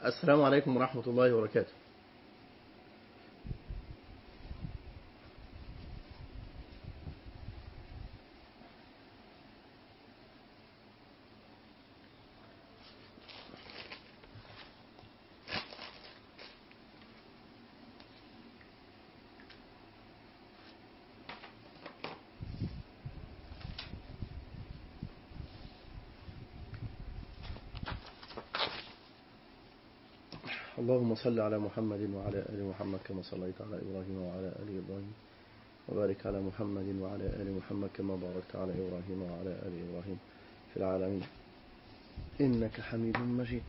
السلام عليكم ورحمة الله وبركاته اللهم صل على محمد وعلى آل محمد كما صليت على إبراهيم وعلى آل إبراهيم وبارك على محمد وعلى آل محمد كما باركت على إبراهيم وعلى آل إبراهيم في العالمين إنك حميد مجيد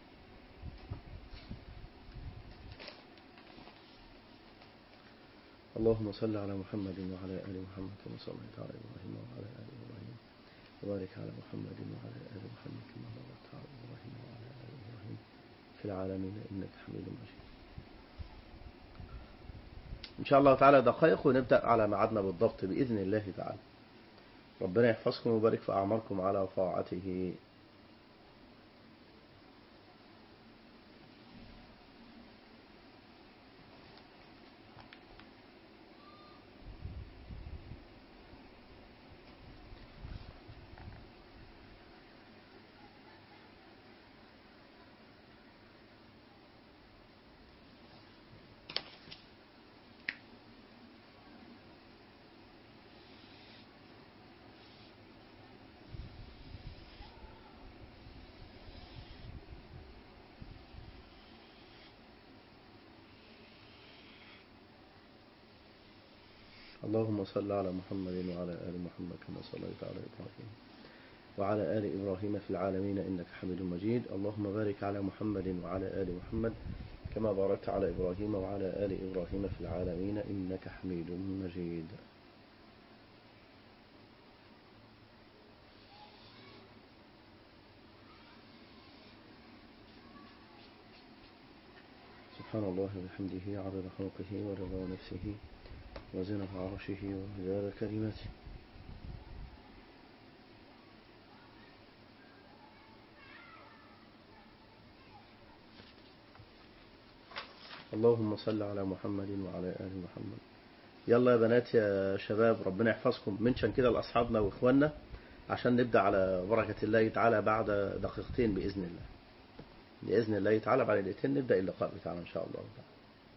اللهم صل على محمد وعلى آل محمد كما صليت على إبراهيم وعلى آل إبراهيم وبارك على محمد وعلى آل محمد كما باركت على إبراهيم وعلى آل إبراهيم في العالمين إنك حميد مجيد إن شاء الله تعالى دقائق ونبدأ على ميعادنا بالضبط بإذن الله تعالى ربنا يحفظكم ويبارك في أعماركم على طاعته اللهم صل على محمد وعلى آل محمد كما صليت على إبراهيم وعلى آل إبراهيم في العالمين إنك حميد مجيد اللهم بارك على محمد وعلى آل محمد كما باركت على إبراهيم وعلى آل إبراهيم في العالمين إنك حميد مجيد سبحان الله وبحمده عدد خلقه ورضا نفسه وزنة عرشه ومدار كلماته اللهم صل على محمد وعلى آل محمد يلا يا بنات يا شباب ربنا يحفظكم منشن كده لأصحابنا وإخواننا عشان نبدأ على بركة الله تعالى بعد دقيقتين بإذن الله بإذن الله تعالى بعد دقيقتين نبدأ اللقاء بتاعنا إن شاء الله تعالى.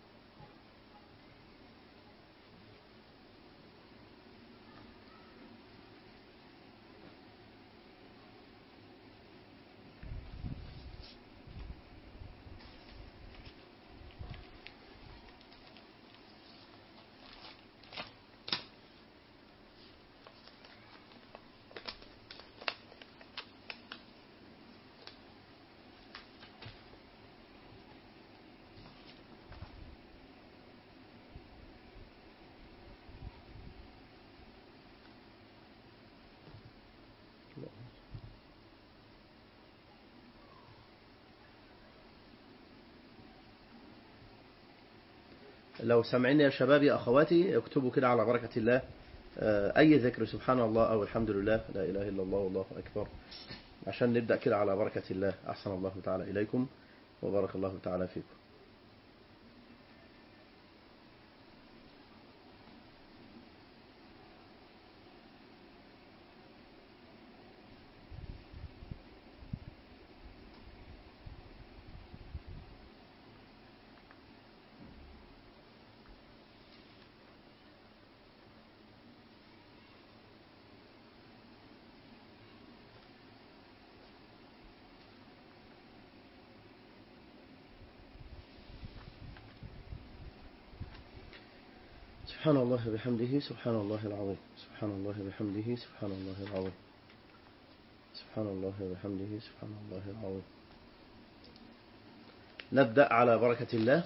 لو سمعنا يا شباب يا أخواتي اكتبوا كده على بركة الله أي ذكر سبحان الله أو الحمد لله لا إله إلا الله والله أكبر عشان نبدأ كده على بركة الله أحسن الله تعالى إليكم وبارك الله تعالى فيكم سبحان الله بحمده سبحان الله العظيم سبحان الله بحمده سبحان الله العظيم سبحان الله بحمده سبحان الله العظيم نبدأ على بركة الله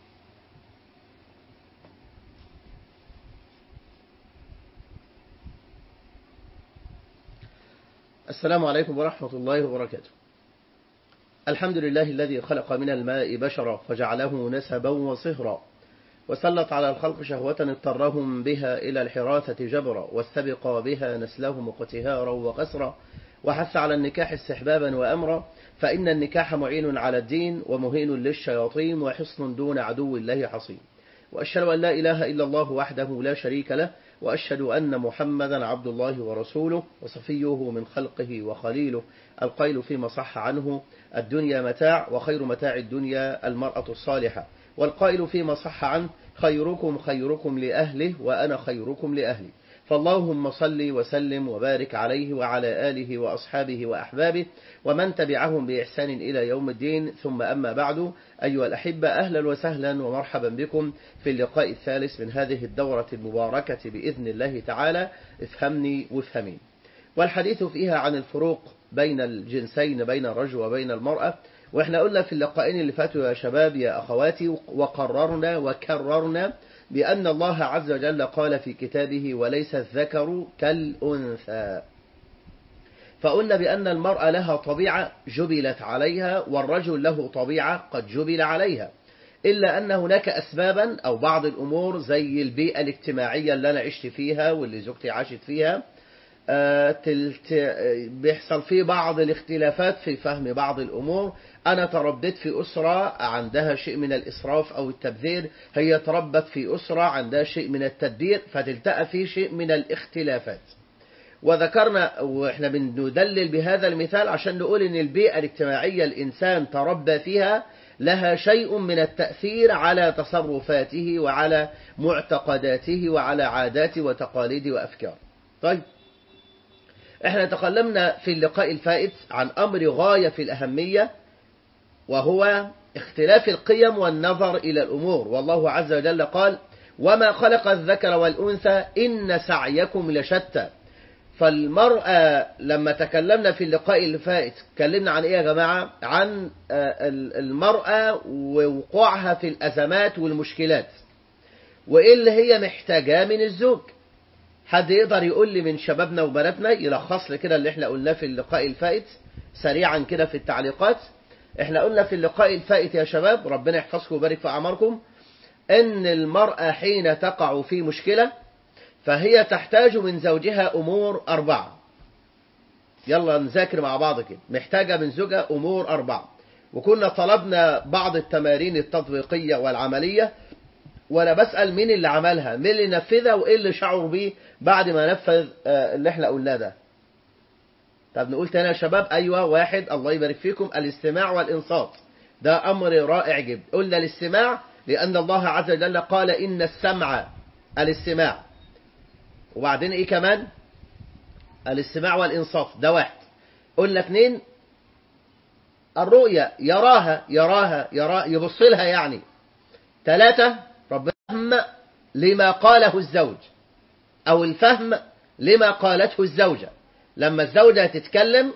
السلام عليكم ورحمة الله وبركاته الحمد لله الذي خلق من الماء بشرا فجعله نسبا وصهرا وسلط على الخلق شهوة اضطرهم بها إلى الحراثة جبرا واستبق بها نسلهم اقتهارا وقسرا وحث على النكاح استحبابا وأمرا فإن النكاح معين على الدين ومهين للشياطين وحصن دون عدو الله حصين وأشهد أن لا إله إلا الله وحده لا شريك له وأشهد أن محمدا عبد الله ورسوله وصفيه من خلقه وخليله القيل فيما صح عنه الدنيا متاع وخير متاع الدنيا المرأة الصالحة والقائل فيما صح عنه خيركم خيركم لأهله وأنا خيركم لأهلي فاللهم صل وسلم وبارك عليه وعلى آله وأصحابه وأحبابه ومن تبعهم بإحسان إلى يوم الدين ثم أما بعد أيها الأحبة أهلا وسهلا ومرحبا بكم في اللقاء الثالث من هذه الدورة المباركة بإذن الله تعالى افهمني وافهمين والحديث فيها عن الفروق بين الجنسين بين الرجل وبين المرأة واحنا قلنا في اللقاءين اللي فاتوا يا شباب يا أخواتي وقررنا وكررنا بأن الله عز وجل قال في كتابه وليس الذكر كالأنثى فقلنا بأن المرأة لها طبيعة جبلت عليها والرجل له طبيعة قد جبل عليها إلا أن هناك أسبابا أو بعض الأمور زي البيئة الاجتماعية اللي أنا عشت فيها واللي زوجتي عاشت فيها بيحصل فيه بعض الاختلافات في فهم بعض الأمور أنا تربيت في أسرة عندها شيء من الإسراف أو التبذير هي تربت في أسرة عندها شيء من التدبير فتلتقى في شيء من الاختلافات وذكرنا وإحنا بندلل بهذا المثال عشان نقول إن البيئة الاجتماعية الإنسان تربى فيها لها شيء من التأثير على تصرفاته وعلى معتقداته وعلى عاداته وتقاليده وأفكاره طيب احنا تكلمنا في اللقاء الفائت عن أمر غاية في الأهمية وهو اختلاف القيم والنظر إلى الأمور والله عز وجل قال وما خلق الذكر والأنثى إن سعيكم لشتى فالمرأة لما تكلمنا في اللقاء اللي فائت تكلمنا عن إيه يا جماعة عن المرأة ووقوعها في الأزمات والمشكلات وإيه اللي هي محتاجاه من الزوج حد يقدر يقول لي من شبابنا وبناتنا يلخص لي كده اللي احنا قلناه في اللقاء الفائت سريعا كده في التعليقات احنا قلنا في اللقاء الفائت يا شباب ربنا يحفظكم ويبارك في أعماركم ان المرأة حين تقع في مشكلة فهي تحتاج من زوجها أمور أربعة يلا نذاكر مع بعض كده محتاجة من زوجها أمور أربعة وكنا طلبنا بعض التمارين التطبيقية والعملية وانا بسأل مين اللي عملها مين اللي نفذها وايه اللي شعر بيه بعد ما نفذ اللي احنا قلناه ده طب نقول تاني يا شباب ايوه واحد الله يبارك فيكم الاستماع والانصات ده امر رائع جدا قلنا الاستماع لان الله عز وجل قال ان السمع الاستماع وبعدين ايه كمان الاستماع والانصات ده واحد قلنا اثنين الرؤية يراها يراها يرا يبص لها يعني ثلاثة ربنا فهم لما قاله الزوج أو الفهم لما قالته الزوجة لما الزوجة تتكلم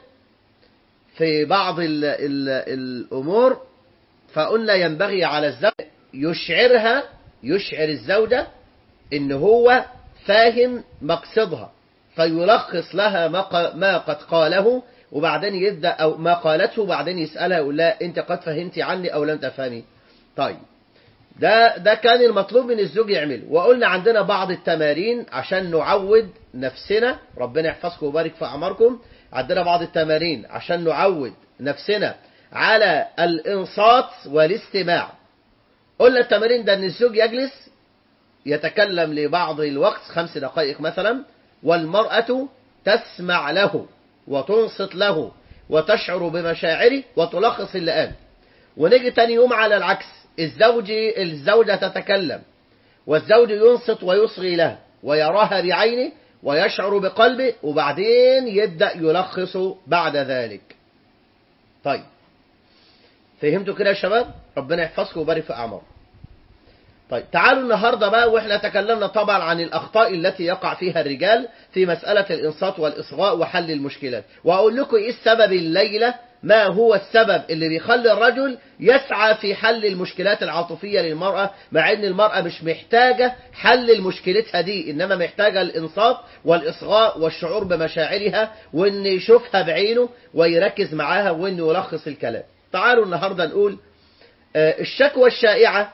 في بعض ال ال الأمور فقلنا ينبغي على الزوج يشعرها يشعر الزوجة إن هو فاهم مقصدها فيلخص لها ما قد قاله وبعدين يبدأ أو ما قالته وبعدين يسألها يقول لها أنت قد فهمتي عني أو لم تفهمي طيب ده ده كان المطلوب من الزوج يعمله وقلنا عندنا بعض التمارين عشان نعود نفسنا ربنا يحفظكم ويبارك في أعماركم عندنا بعض التمارين عشان نعود نفسنا على الإنصات والاستماع قلنا التمارين ده أن الزوج يجلس يتكلم لبعض الوقت خمس دقائق مثلا والمرأة تسمع له وتنصت له وتشعر بمشاعره وتلخص اللي قال ونيجي تاني يوم على العكس الزوج الزوجة تتكلم والزوج ينصت ويصغي لها ويراها بعينه ويشعر بقلبه وبعدين يبدأ يلخص بعد ذلك طيب فهمتوا كده يا شباب ربنا يحفظكم ويبارك في أعماركم طيب تعالوا النهاردة بقى وإحنا تكلمنا طبعا عن الأخطاء التي يقع فيها الرجال في مسألة الإنصات والإصغاء وحل المشكلات وأقول لكم إيه السبب الليلة ما هو السبب اللي بيخلي الرجل يسعى في حل المشكلات العاطفية للمرأة مع ان المرأة مش محتاجة حل مشكلتها دي انما محتاجة الانصات والاصغاء والشعور بمشاعرها وان يشوفها بعينه ويركز معاها وان يلخص الكلام تعالوا النهاردة نقول الشكوى الشائعة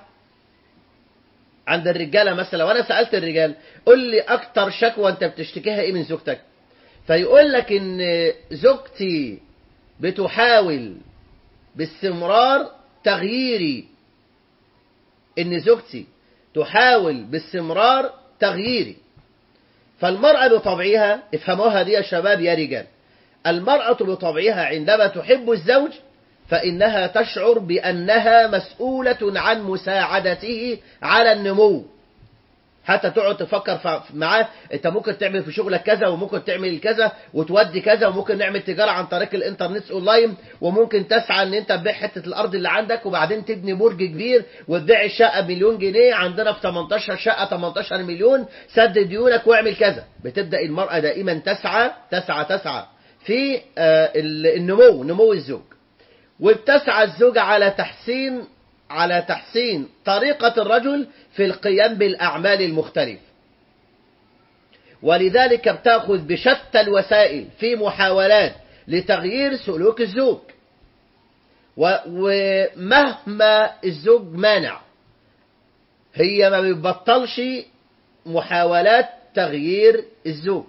عند الرجالة مثلا وانا سألت الرجال قل لي اكتر شكوى انت بتشتكيها ايه من زوجتك فيقول لك ان زوجتي بتحاول باستمرار تغييري ان زوجتي تحاول باستمرار تغييري فالمرأة بطبعها افهموها دي يا شباب يا رجال المرأة بطبعها عندما تحب الزوج فإنها تشعر بأنها مسؤولة عن مساعدته على النمو حتى تقعد تفكر معاه انت ممكن تعمل في شغلك كذا وممكن تعمل كذا وتودي كذا وممكن نعمل تجاره عن طريق الانترنت اونلاين وممكن تسعى ان انت تبيع حته الارض اللي عندك وبعدين تبني برج كبير وتبيع الشقه بمليون جنيه عندنا في 18 شقه 18 مليون سدد ديونك واعمل كذا بتبدا المراه دائما تسعى تسعى تسعى في النمو نمو الزوج وبتسعى الزوجة على تحسين على تحسين طريقة الرجل في القيام بالأعمال المختلفة ولذلك بتأخذ بشتى الوسائل في محاولات لتغيير سلوك الزوج ومهما الزوج مانع هي ما بتبطلش محاولات تغيير الزوج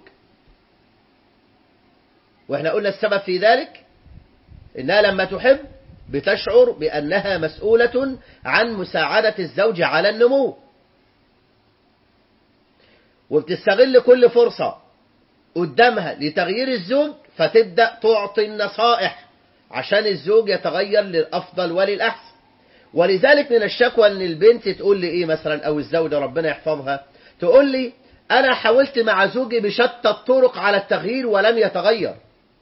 واحنا قلنا السبب في ذلك انها لما تحب بتشعر بأنها مسؤولة عن مساعدة الزوج على النمو وبتستغل كل فرصة قدامها لتغيير الزوج فتبدأ تعطي النصائح عشان الزوج يتغير للأفضل وللأحسن ولذلك من الشكوى ان البنت تقول لي ايه مثلا او الزوجة ربنا يحفظها تقول لي انا حاولت مع زوجي بشتى الطرق على التغيير ولم يتغير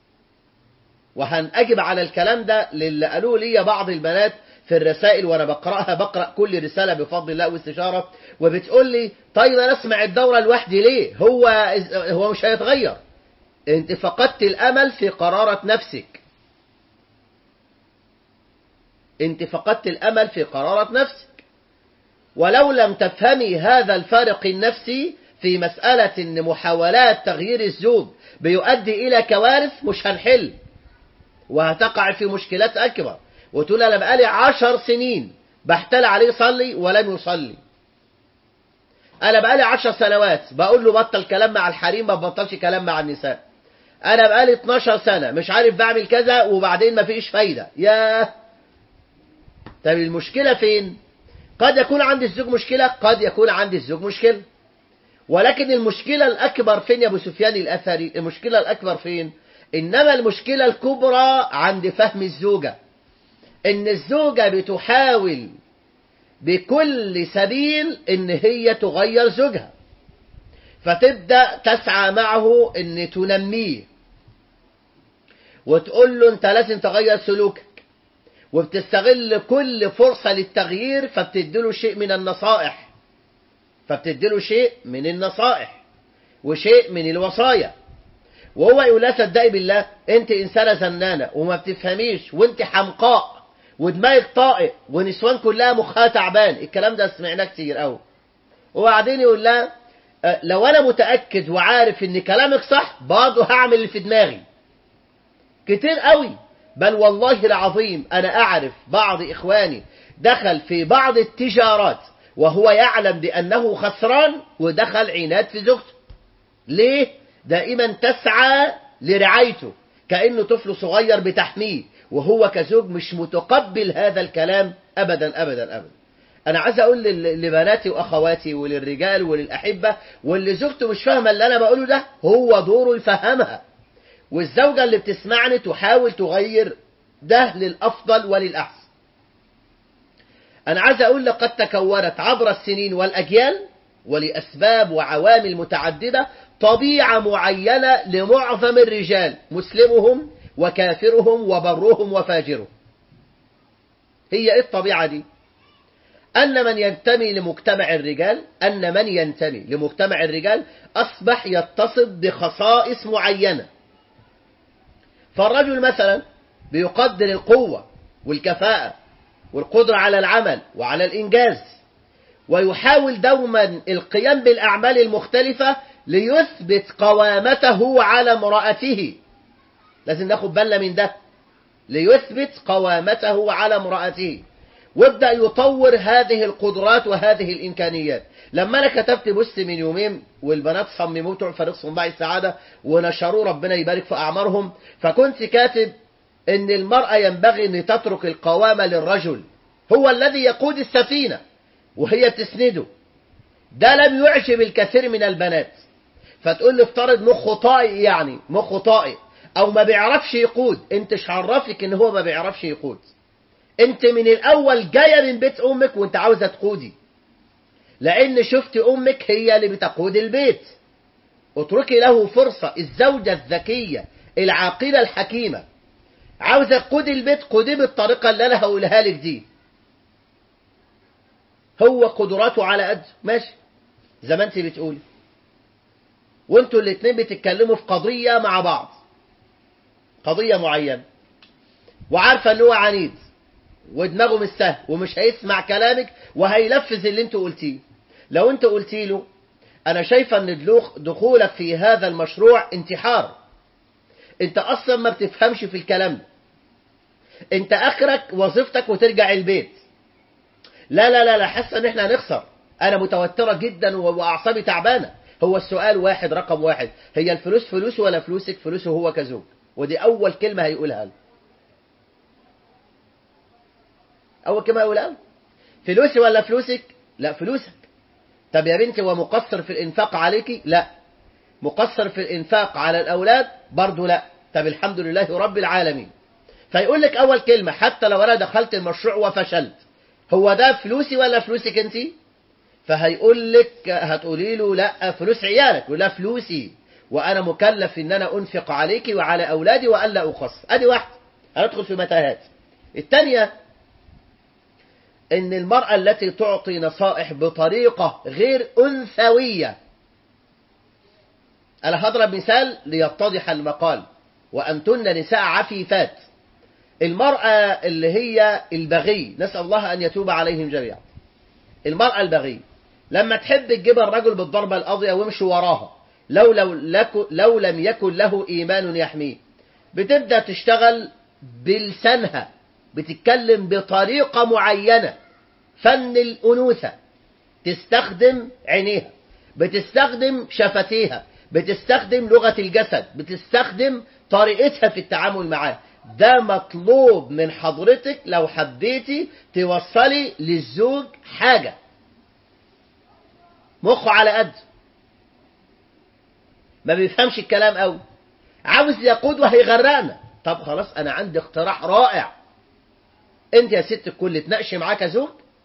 وهنأجب على الكلام ده للي قالوه لي بعض البنات في الرسائل وانا بقراها بقرا كل رساله بفضل الله واستشاره وبتقول لي طيب انا اسمع الدوره لوحدي ليه هو هو مش هيتغير انت فقدت الامل في قراره نفسك انت فقدت الامل في قراره نفسك ولو لم تفهمي هذا الفارق النفسي في مساله ان محاولات تغيير الزوج بيؤدي الى كوارث مش هنحل وهتقع في مشكلات أكبر وتقول أنا بقالي عشر سنين بحتل عليه يصلي ولم يصلي أنا بقالي عشر سنوات بقول له بطل كلام مع الحريم ما بطلش كلام مع النساء أنا بقالي 12 سنة مش عارف بعمل كذا وبعدين ما فيش فايدة ياه طب المشكلة فين قد يكون عند الزوج مشكلة قد يكون عند الزوج مشكلة ولكن المشكلة الأكبر فين يا أبو سفيان الأثري المشكلة الأكبر فين إنما المشكلة الكبرى عند فهم الزوجة إن الزوجة بتحاول بكل سبيل إن هي تغير زوجها فتبدأ تسعى معه إن تنميه وتقول له أنت لازم تغير سلوكك وبتستغل كل فرصة للتغيير فبتديله شيء من النصائح فبتديله شيء من النصائح وشيء من الوصايا وهو يقول لا صدقي بالله انت انسانه زنانه وما بتفهميش وانت حمقاء ودماغك طائق ونسوان كلها مخها تعبان الكلام ده سمعناه كتير قوي وبعدين يقول لها لو انا متاكد وعارف ان كلامك صح برضه هعمل اللي في دماغي كتير قوي بل والله العظيم انا اعرف بعض اخواني دخل في بعض التجارات وهو يعلم بانه خسران ودخل عناد في زوجته ليه دائما تسعى لرعايته كأنه طفل صغير بتحميه وهو كزوج مش متقبل هذا الكلام أبدا أبدا أبدا أنا عايز أقول لبناتي وأخواتي وللرجال وللأحبة واللي زوجته مش فاهمة اللي أنا بقوله ده هو دوره يفهمها والزوجة اللي بتسمعني تحاول تغير ده للأفضل وللأحسن أنا عايز أقول لقد تكونت عبر السنين والأجيال ولأسباب وعوامل متعددة طبيعة معينة لمعظم الرجال مسلمهم وكافرهم وبرهم وفاجرهم هي ايه الطبيعة دي أن من ينتمي لمجتمع الرجال أن من ينتمي لمجتمع الرجال أصبح يتصف بخصائص معينة فالرجل مثلا بيقدر القوة والكفاءة والقدرة على العمل وعلى الإنجاز ويحاول دوما القيام بالأعمال المختلفة ليثبت قوامته على امرأته لازم ناخد بالنا من ده ليثبت قوامته على امرأته وابدأ يطور هذه القدرات وهذه الإمكانيات لما أنا كتبت بوست من يومين والبنات صمموه بتوع فريق صنباع السعادة ونشروه ربنا يبارك في أعمارهم فكنت كاتب إن المرأة ينبغي أن تترك القوامة للرجل هو الذي يقود السفينة وهي تسنده ده لم يعجب الكثير من البنات فتقول لي افترض مخه طائي يعني مخه طائي او ما بيعرفش يقود انت عرفك ان هو ما بيعرفش يقود انت من الاول جايه من بيت امك وانت عاوزه تقودي لان شفت امك هي اللي بتقود البيت اتركي له فرصه الزوجه الذكيه العاقله الحكيمه عاوزه تقودي البيت قودي بالطريقه اللي انا هقولها لك دي هو قدراته على قد ماشي زي ما انت بتقولي وانتوا الاتنين بتتكلموا في قضية مع بعض قضية معينة وعارفة ان هو عنيد ودماغه مش سهل ومش هيسمع كلامك وهينفذ اللي انت قلتيه لو انت قلتي له انا شايفة ان دخولك في هذا المشروع انتحار انت اصلا ما بتفهمش في الكلام ده انت اخرك وظيفتك وترجع البيت لا لا لا لا حاسه ان احنا هنخسر انا متوتره جدا واعصابي تعبانه هو السؤال واحد رقم واحد هي الفلوس فلوس ولا فلوسك فلوسه هو كزوج ودي اول كلمه هيقولها له اول كلمه هيقولها له فلوسي ولا فلوسك لا فلوسك طب يا بنتي هو مقصر في الانفاق عليكي لا مقصر في الانفاق على الاولاد برضه لا طب الحمد لله رب العالمين فيقول لك اول كلمه حتى لو انا دخلت المشروع وفشلت هو ده فلوسي ولا فلوسك انت فهيقول لك هتقولي له لا فلوس عيالك ولا فلوسي وانا مكلف ان انا انفق عليك وعلى اولادي والا اقصر ادي واحده هندخل في متاهات الثانيه ان المراه التي تعطي نصائح بطريقه غير انثويه انا هضرب مثال ليتضح المقال وانتن نساء عفيفات المرأة اللي هي البغي نسأل الله أن يتوب عليهم جميعا المرأة البغي لما تحب تجيب الرجل بالضربة القاضية ويمشي وراها لو, لو, لكو لو لم يكن له إيمان يحميه بتبدأ تشتغل بلسانها بتتكلم بطريقة معينة فن الأنوثة تستخدم عينيها بتستخدم شفتيها بتستخدم لغة الجسد بتستخدم طريقتها في التعامل معاه ده مطلوب من حضرتك لو حبيتي توصلي للزوج حاجة مخه على قد ما بيفهمش الكلام قوي عاوز يقود وهيغرقنا طب خلاص انا عندي اقتراح رائع انت يا ست الكل تناقشي معاه كزوج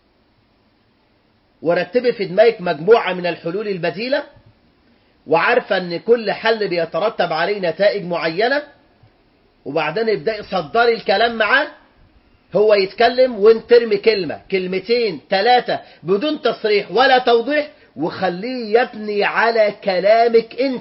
ورتبي في دماغك مجموعة من الحلول البديلة وعارفة ان كل حل بيترتب عليه نتائج معينة وبعدين يبدأ يصدري الكلام معاه هو يتكلم وانت ترمي كلمة كلمتين ثلاثة بدون تصريح ولا توضيح وخليه يبني على كلامك انت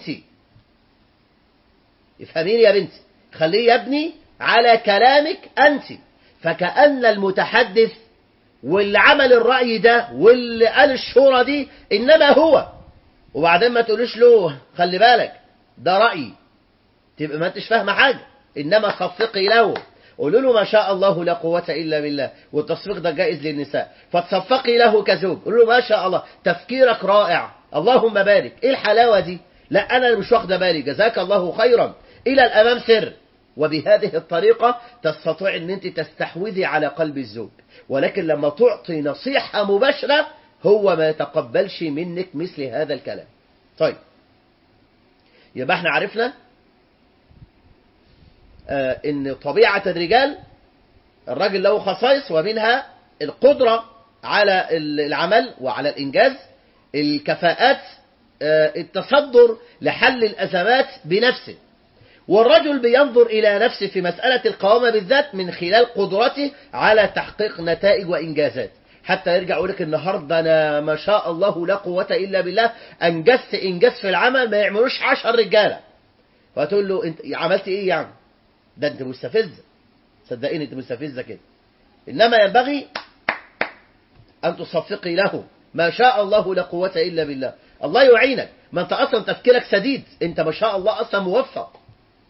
افهميني يا بنتي خليه يبني على كلامك انت فكأن المتحدث واللي عمل الرأي ده واللي قال الشورى دي إنما هو وبعدين ما تقوليش له خلي بالك ده رأيي تبقى ما انتش فاهمة حاجة إنما صفقي له قولوا له ما شاء الله لا قوة إلا بالله والتصفيق ده جائز للنساء فتصفقي له كزوج قولوا له ما شاء الله تفكيرك رائع اللهم بارك إيه الحلاوة دي لا أنا مش واخدة بالي جزاك الله خيرا إلى الأمام سر وبهذه الطريقة تستطيع أن أنت تستحوذي على قلب الزوج ولكن لما تعطي نصيحة مباشرة هو ما يتقبلش منك مثل هذا الكلام طيب يبقى احنا عرفنا آه ان طبيعة الرجال الراجل له خصائص ومنها القدرة على العمل وعلى الإنجاز الكفاءات آه التصدر لحل الأزمات بنفسه والرجل بينظر إلى نفسه في مسألة القوامة بالذات من خلال قدرته على تحقيق نتائج وإنجازات حتى يرجع يقول لك النهاردة أنا ما شاء الله لا قوة إلا بالله أنجزت إنجاز في العمل ما يعملوش عشر رجالة فتقول له أنت عملت إيه يعني ده أنت مستفزة صدقيني أنت مستفزة كده إنما ينبغي أن تصفقي له ما شاء الله لا قوة إلا بالله الله يعينك ما أنت أصلا تفكيرك سديد أنت ما شاء الله أصلا موفق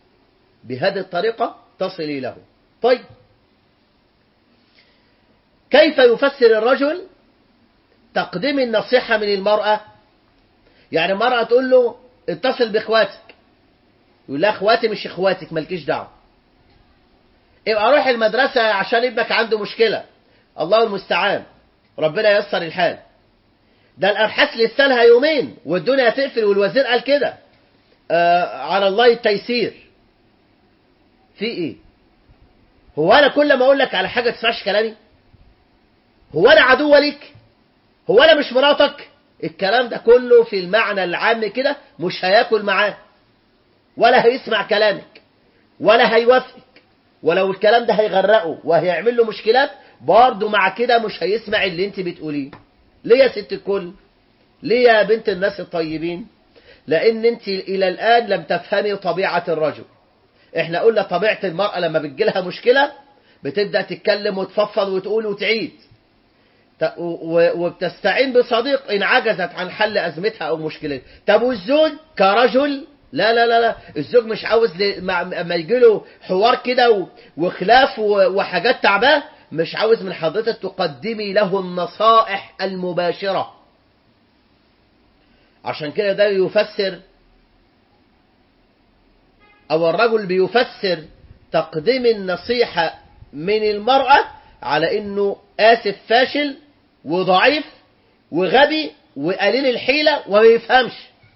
بهذه الطريقة تصلي له طيب كيف يفسر الرجل تقديم النصيحة من المرأة يعني المرأة تقول له اتصل باخواتك يقول لها اخواتي مش اخواتك مالكيش دعوه يبقى روح المدرسة عشان ابنك عنده مشكلة الله المستعان ربنا ييسر الحال ده الأبحاث لسه لها يومين والدنيا هتقفل والوزير قال كده آه على الله التيسير في ايه هو انا كل ما اقول لك على حاجه تسمعش كلامي هو انا عدو ليك هو انا مش مراتك الكلام ده كله في المعنى العام كده مش هياكل معاه ولا هيسمع كلامك ولا هيوافقك ولو الكلام ده هيغرقه وهيعمل له مشكلات برضه مع كده مش هيسمع اللي انت بتقوليه ليه يا ست الكل ليه يا بنت الناس الطيبين لان انت الى الان لم تفهمي طبيعة الرجل احنا قلنا طبيعة المرأة لما بتجيلها مشكلة بتبدأ تتكلم وتفضفض وتقول وتعيد وبتستعين بصديق إن عجزت عن حل أزمتها أو مشكلتها طب والزوج كرجل لا لا لا لا الزوج مش عاوز اما يجي له حوار كده وخلاف وحاجات تعباه مش عاوز من حضرتك تقدمي له النصائح المباشرة عشان كده ده يفسر أو الرجل بيفسر تقديم النصيحة من المرأة على إنه آسف فاشل وضعيف وغبي وقليل الحيلة وما يفهمش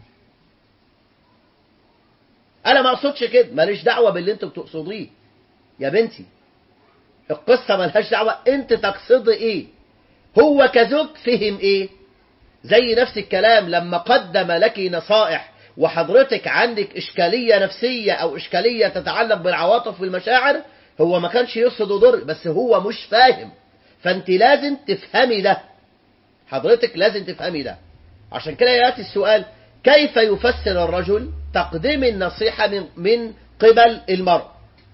أنا ما أقصدش كده ماليش دعوة باللي أنتوا بتقصديه يا بنتي القصة ملهاش دعوة أنت تقصد إيه هو كزوج فهم إيه زي نفس الكلام لما قدم لك نصائح وحضرتك عندك إشكالية نفسية أو إشكالية تتعلق بالعواطف والمشاعر هو ما كانش يقصد ضر بس هو مش فاهم فأنت لازم تفهمي ده حضرتك لازم تفهمي ده عشان كده يأتي السؤال كيف يفسر الرجل تقديم النصيحة من, من قبل المرء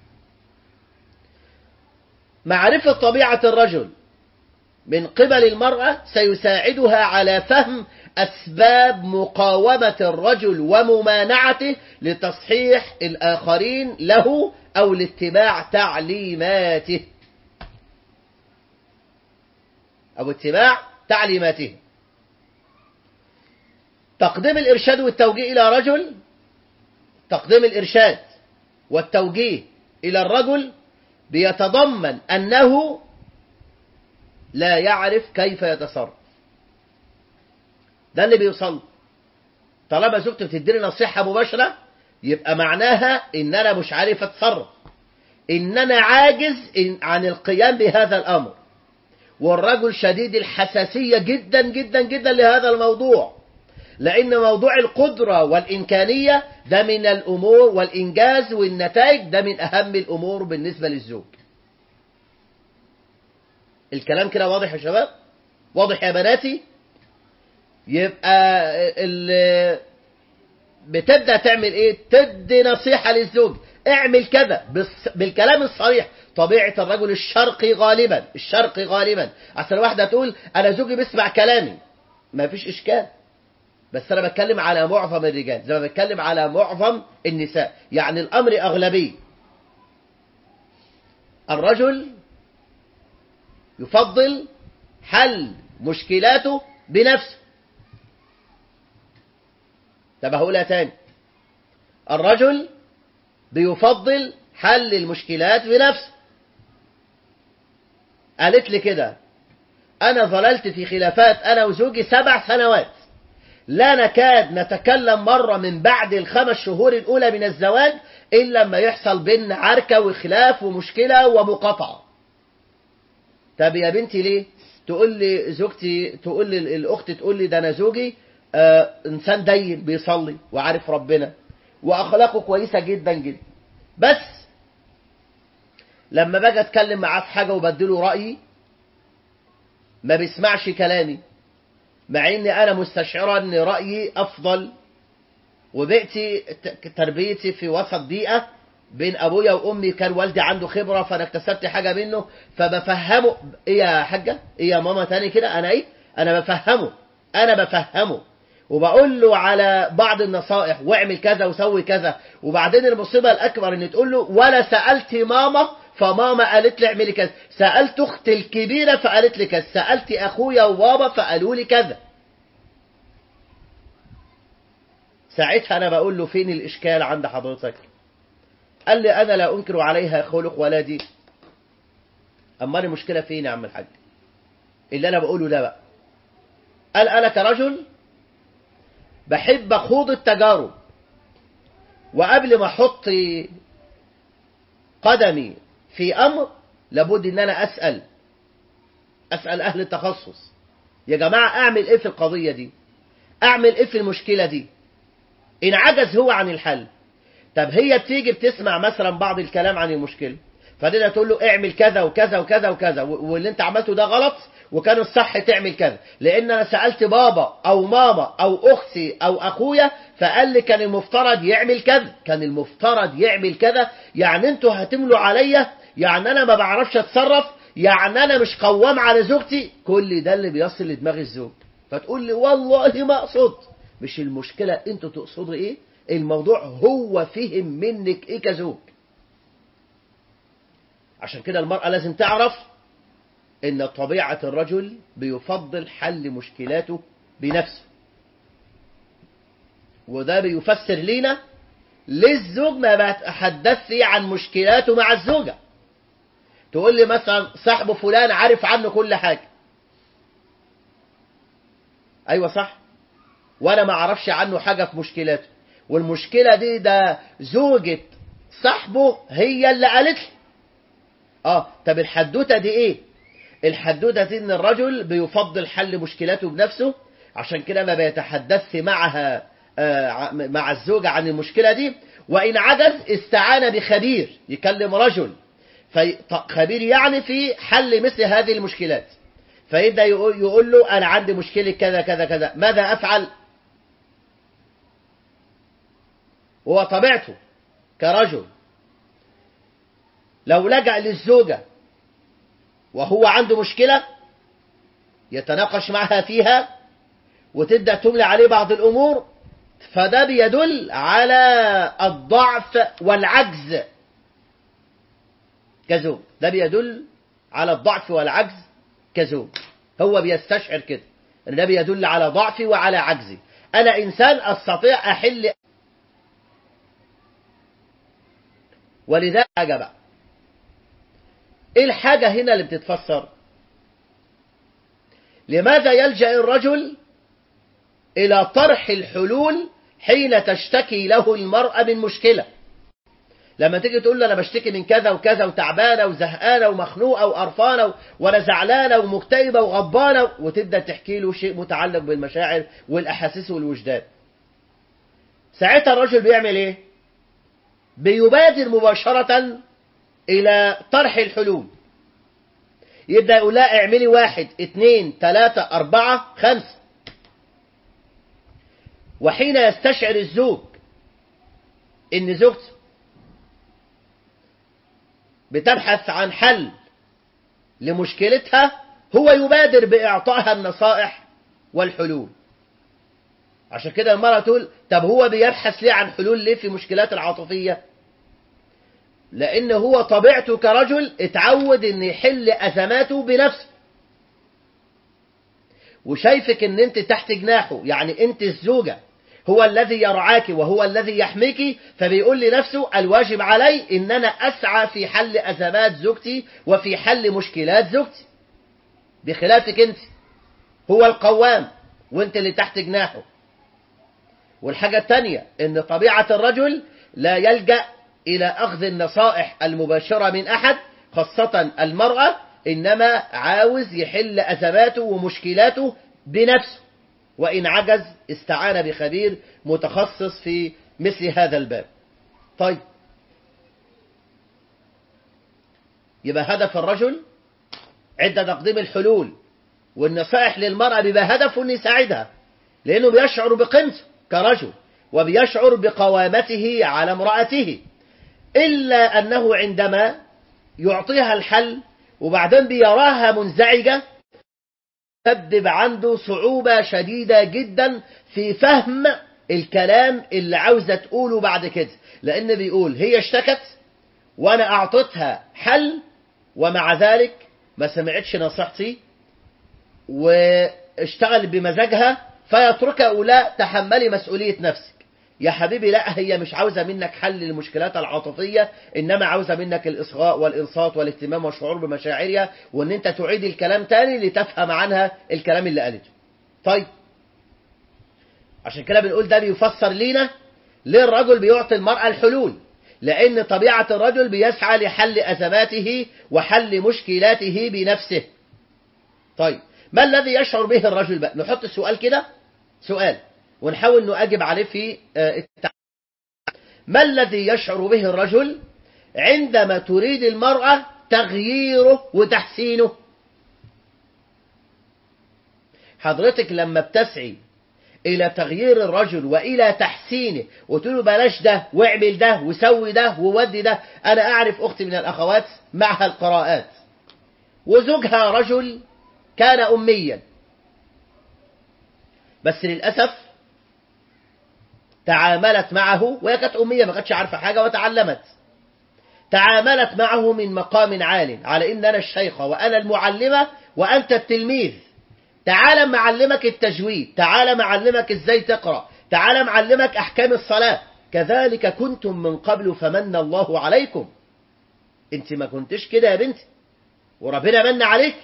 معرفة طبيعة الرجل من قبل المرأة سيساعدها على فهم أسباب مقاومة الرجل وممانعته لتصحيح الآخرين له أو لاتباع تعليماته أو اتباع تعليماته تقديم الإرشاد والتوجيه إلى رجل تقديم الإرشاد والتوجيه إلى الرجل بيتضمن أنه لا يعرف كيف يتصرف ده اللي بيوصل طالما زوجتي بتديني نصيحة مباشرة يبقى معناها إن أنا مش عارف أتصرف إن أنا عاجز إن عن القيام بهذا الأمر والرجل شديد الحساسية جدا جدا جدا لهذا الموضوع لأن موضوع القدرة والإمكانية ده من الأمور والإنجاز والنتائج ده من أهم الأمور بالنسبة للزوج الكلام كده واضح يا شباب واضح يا بناتي يبقى ال بتبدأ تعمل ايه تدي نصيحة للزوج اعمل كذا بالكلام الصريح طبيعة الرجل الشرقي غالبا الشرقي غالبا عشان واحدة تقول انا زوجي بيسمع كلامي ما فيش اشكال بس انا بتكلم على معظم الرجال زي ما بتكلم على معظم النساء يعني الامر اغلبي الرجل يفضل حل مشكلاته بنفسه طب هقولها تاني الرجل بيفضل حل المشكلات بنفسه قالت لي كده انا ظللت في خلافات انا وزوجي سبع سنوات لا نكاد نتكلم مرة من بعد الخمس شهور الأولى من الزواج إلا لما يحصل بيننا عركة وخلاف ومشكلة ومقاطعة طب يا بنتي ليه تقول لي زوجتي تقول لي الأخت تقول لي ده أنا زوجي آه إنسان دين بيصلي وعارف ربنا وأخلاقه كويسة جدا جدا بس لما باجي أتكلم معاه في حاجة وبديله رأيي ما بيسمعش كلامي مع اني انا مستشعرة ان رأيي افضل وبقتي تربيتي في وسط بيئة بين ابويا وامي كان والدي عنده خبرة فانا اكتسبت حاجة منه فبفهمه ايه يا حاجة ايه يا ماما تاني كده انا ايه انا بفهمه انا بفهمه وبقول له على بعض النصائح واعمل كذا وسوي كذا وبعدين المصيبة الاكبر ان تقول له ولا سألت ماما فماما قالت لي اعملي كذا سألت أختي الكبيرة فقالت لي كذا سألت أخويا وبابا فقالوا لي كذا ساعتها أنا بقول له فين الإشكال عند حضرتك قال لي أنا لا أنكر عليها خلق ولا دين أما المشكلة فين يا عم الحاج اللي أنا بقوله ده بقى قال أنا كرجل بحب أخوض التجارب وقبل ما أحط قدمي في أمر لابد إن أنا أسأل أسأل أهل التخصص يا جماعة أعمل إيه في القضية دي أعمل إيه في المشكلة دي إن عجز هو عن الحل طب هي بتيجي بتسمع مثلا بعض الكلام عن المشكلة فدينا تقول له اعمل كذا وكذا وكذا وكذا واللي انت عملته ده غلط وكان الصح تعمل كذا لان انا سألت بابا او ماما او اختي او اخويا فقال لي كان المفترض يعمل كذا كان المفترض يعمل كذا يعني انتوا هتملوا عليا يعني انا ما بعرفش اتصرف يعني انا مش قوام على زوجتي كل ده اللي بيصل لدماغ الزوج فتقول لي والله ما اقصد مش المشكلة انتوا تقصدوا ايه الموضوع هو فهم منك ايه كزوج عشان كده المرأة لازم تعرف ان طبيعة الرجل بيفضل حل مشكلاته بنفسه وده بيفسر لينا ليه الزوج ما بتحدث عن مشكلاته مع الزوجة تقول لي مثلا صاحب فلان عارف عنه كل حاجة ايوه صح وانا ما اعرفش عنه حاجة في مشكلاته والمشكلة دي ده زوجة صاحبه هي اللي قالت لي اه طب الحدوتة دي ايه الحدوتة دي ان الرجل بيفضل حل مشكلاته بنفسه عشان كده ما بيتحدث معها آه مع الزوجة عن المشكلة دي وإن عجز استعان بخبير يكلم رجل خبير يعني في حل مثل هذه المشكلات فيبدأ يقول له أنا عندي مشكلة كذا كذا كذا ماذا أفعل هو طبيعته كرجل لو لجأ للزوجة وهو عنده مشكلة يتناقش معها فيها وتبدأ تملي عليه بعض الأمور فده بيدل على الضعف والعجز كزوج ده بيدل على الضعف والعجز كزوج هو بيستشعر كده ان ده بيدل على ضعفي وعلى عجزي انا انسان استطيع احل ولذلك حاجه بقى ايه الحاجه هنا اللي بتتفسر لماذا يلجا الرجل الى طرح الحلول حين تشتكي له المراه من مشكله لما تيجي تقول له انا بشتكي من كذا وكذا وتعبانه وزهقانه ومخنوقه وقرفانه وانا زعلانه ومكتئبه وغضبانه وتبدا تحكي له شيء متعلق بالمشاعر والاحاسيس والوجدان. ساعتها الرجل بيعمل ايه؟ بيبادر مباشره الى طرح الحلول. يبدا يقول لها اعملي واحد اثنين ثلاثه اربعه خمسه. وحين يستشعر الزوج ان زوجته بتبحث عن حل لمشكلتها هو يبادر بإعطائها النصائح والحلول عشان كده المرأة تقول طب هو بيبحث ليه عن حلول ليه في مشكلات العاطفية لأن هو طبيعته كرجل اتعود ان يحل أزماته بنفسه وشايفك ان انت تحت جناحه يعني انت الزوجة هو الذي يرعاك وهو الذي يحميك فبيقول لنفسه الواجب علي ان انا اسعى في حل ازمات زوجتي وفي حل مشكلات زوجتي بخلافك انت هو القوام وانت اللي تحت جناحه والحاجة الثانية ان طبيعة الرجل لا يلجأ الى اخذ النصائح المباشرة من احد خاصة المرأة انما عاوز يحل ازماته ومشكلاته بنفسه وإن عجز استعان بخبير متخصص في مثل هذا الباب طيب يبقى هدف الرجل عند تقديم الحلول والنصائح للمرأة بيبقى هدفه أن يساعدها لأنه بيشعر بقيمته كرجل وبيشعر بقوامته على امرأته إلا أنه عندما يعطيها الحل وبعدين بيراها منزعجة تسبب عنده صعوبة شديدة جدا في فهم الكلام اللي عاوزة تقوله بعد كده لأن بيقول هي اشتكت وأنا أعطيتها حل ومع ذلك ما سمعتش نصيحتي واشتغل بمزاجها فيتركها أولا تحملي مسؤولية نفسك يا حبيبي لا هي مش عاوزة منك حل للمشكلات العاطفية إنما عاوزة منك الإصغاء والإنصات والاهتمام والشعور بمشاعرها وإن أنت تعيد الكلام تاني لتفهم عنها الكلام اللي قالته طيب عشان كده بنقول ده بيفسر لينا ليه الرجل بيعطي المرأة الحلول لأن طبيعة الرجل بيسعى لحل أزماته وحل مشكلاته بنفسه طيب ما الذي يشعر به الرجل بقى نحط السؤال كده سؤال ونحاول نؤجب عليه في التعليم ما الذي يشعر به الرجل عندما تريد المرأة تغييره وتحسينه حضرتك لما بتسعي إلى تغيير الرجل وإلى تحسينه وتقول له بلاش ده واعمل ده وسوي ده وودي ده أنا أعرف أختي من الأخوات معها القراءات وزوجها رجل كان أميا بس للأسف تعاملت معه وهي كانت أمية ما كانتش عارفة حاجة وتعلمت تعاملت معه من مقام عال على إن أنا الشيخة وأنا المعلمة وأنت التلميذ تعال معلمك التجويد تعال معلمك ازاي تقرأ تعال معلمك أحكام الصلاة كذلك كنتم من قبل فمن الله عليكم انت ما كنتش كده يا بنتي وربنا من عليك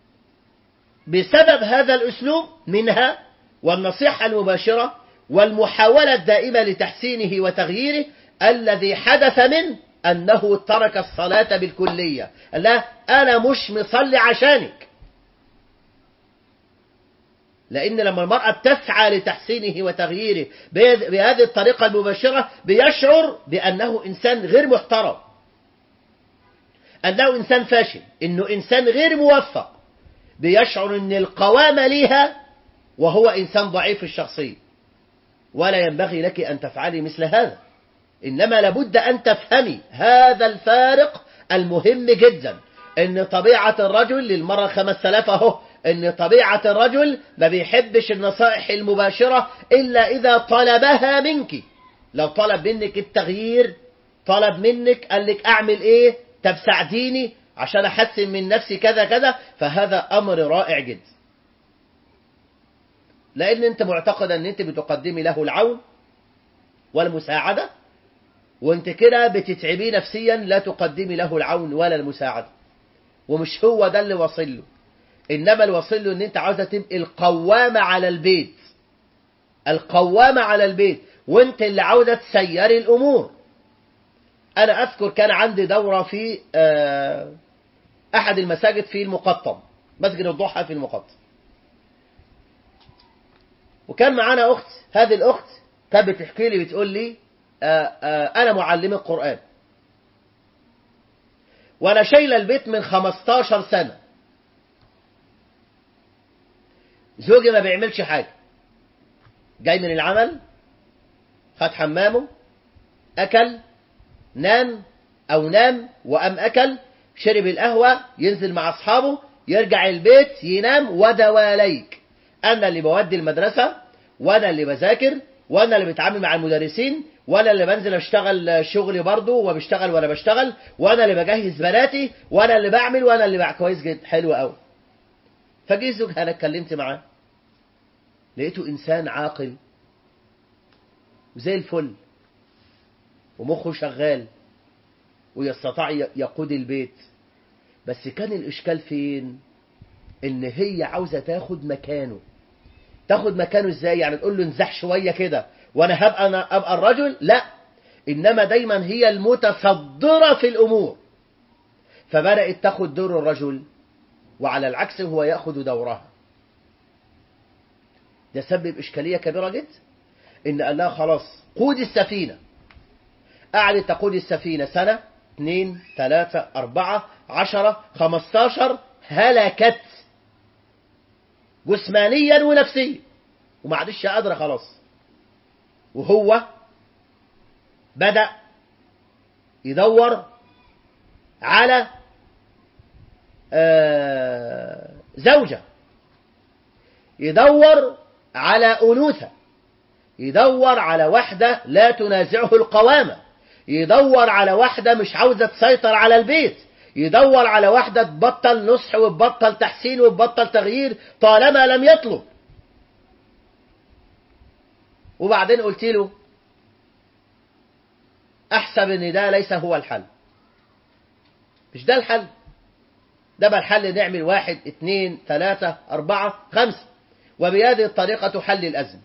بسبب هذا الأسلوب منها والنصيحة المباشرة والمحاولة الدائمة لتحسينه وتغييره الذي حدث منه أنه ترك الصلاة بالكلية لا أنا مش مصلي عشانك لأن لما المرأة بتسعى لتحسينه وتغييره بهذه الطريقة المباشرة بيشعر بأنه إنسان غير محترم أنه إنسان فاشل أنه إنسان غير موفق بيشعر أن القوامة ليها وهو إنسان ضعيف الشخصية ولا ينبغي لك أن تفعلي مثل هذا إنما لابد أن تفهمي هذا الفارق المهم جدا أن طبيعة الرجل للمرة الخمس ثلاثة أهو أن طبيعة الرجل ما بيحبش النصائح المباشرة إلا إذا طلبها منك لو طلب منك التغيير طلب منك قال لك أعمل إيه طب ساعديني عشان أحسن من نفسي كذا كذا فهذا أمر رائع جدا لأن أنت معتقد أن أنت بتقدمي له العون والمساعدة وأنت كده بتتعبيه نفسيا لا تقدمي له العون ولا المساعدة ومش هو ده اللي واصل له إنما الوصل له أن أنت عاوزة تبقي القوامة على البيت القوامة على البيت وأنت اللي عاوزة تسيري الأمور أنا أذكر كان عندي دورة في أحد المساجد في المقطم مسجد الضحى في المقطم وكان معانا أخت هذه الأخت كانت بتحكي لي بتقول لي أنا معلمة قرآن وأنا شايلة البيت من 15 سنة زوجي ما بيعملش حاجة جاي من العمل خد حمامه أكل نام أو نام وأم أكل شرب القهوة ينزل مع أصحابه يرجع البيت ينام ودواليك أنا اللي بودي المدرسة وأنا اللي بذاكر وأنا اللي بتعامل مع المدرسين وأنا اللي بنزل أشتغل شغلي برضه وبشتغل وأنا بشتغل وأنا اللي بجهز بناتي وأنا اللي بعمل وأنا اللي بعمل كويس جدا حلو قوي فجي زوجها أنا اتكلمت معاه لقيته إنسان عاقل وزي الفل ومخه شغال ويستطيع يقود البيت بس كان الإشكال فين إن هي عاوزة تاخد مكانه تاخد مكانه إزاي يعني تقول له انزح شوية كده وأنا هبقى أنا أبقى الرجل لا إنما دايما هي المتصدرة في الأمور فبدأت تاخد دور الرجل وعلى العكس هو يأخذ دورها ده سبب إشكالية كبيرة جدا إن قال لها خلاص قود السفينة قعدت تقود السفينة سنة اثنين ثلاثة أربعة عشرة خمستاشر هلكت جسمانيا ونفسيا وما عادش قادرة خلاص وهو بدأ يدور على زوجة يدور على أنوثة يدور على واحدة لا تنازعه القوامة يدور على واحدة مش عاوزة تسيطر على البيت يدور على واحدة تبطل نصح وتبطل تحسين وتبطل تغيير طالما لم يطلب وبعدين قلت له أحسب إن ده ليس هو الحل مش ده الحل ده بقى الحل نعمل واحد اثنين ثلاثة أربعة خمسة وبهذه الطريقة تحل الأزمة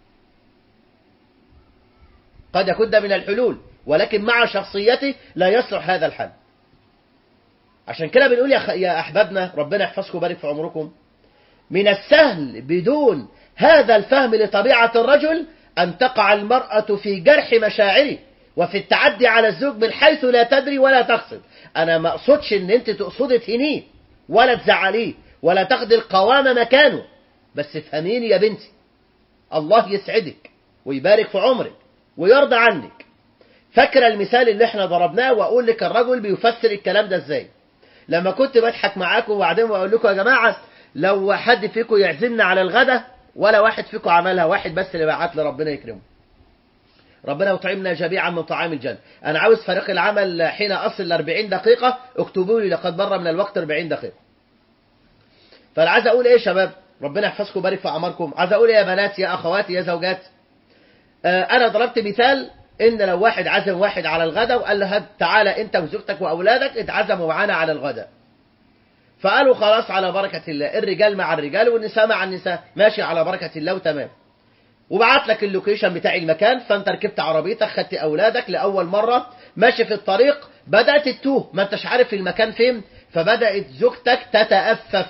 قد يكون ده من الحلول ولكن مع شخصيته لا يصلح هذا الحل عشان كده بنقول يا, خ... يا أحبابنا ربنا يحفظكم ويبارك في عمركم من السهل بدون هذا الفهم لطبيعة الرجل أن تقع المرأة في جرح مشاعره وفي التعدي على الزوج من حيث لا تدري ولا تقصد أنا ما أقصدش أن أنت تقصدي تهنيه ولا تزعليه ولا تاخدي القوامة مكانه بس افهميني يا بنتي الله يسعدك ويبارك في عمرك ويرضى عنك فاكرة المثال اللي احنا ضربناه واقول لك الرجل بيفسر الكلام ده ازاي لما كنت بضحك معاكم وبعدين بقول لكم يا جماعة لو حد فيكم يعزمنا على الغدا ولا واحد فيكم عملها واحد بس اللي بعت لي ربنا يكرمه ربنا يطعمنا جميعا من طعام الجنة أنا عاوز فريق العمل حين أصل ل 40 دقيقة اكتبوا لي لقد مر من الوقت 40 دقيقة فأنا عايز أقول إيه يا شباب ربنا يحفظكم ويبارك في أعماركم عايز أقول إيه يا بنات يا أخواتي يا زوجات آه أنا ضربت مثال إن لو واحد عزم واحد على الغداء وقال له هات تعالى أنت وزوجتك وأولادك اتعزموا معانا على الغداء فقالوا خلاص على بركة الله الرجال مع الرجال والنساء مع النساء ماشي على بركة الله وتمام وبعت لك اللوكيشن بتاع المكان فانت ركبت عربيتك خدت اولادك لاول مره ماشي في الطريق بدات تتوه ما انتش عارف المكان فين فبدات زوجتك تتأفف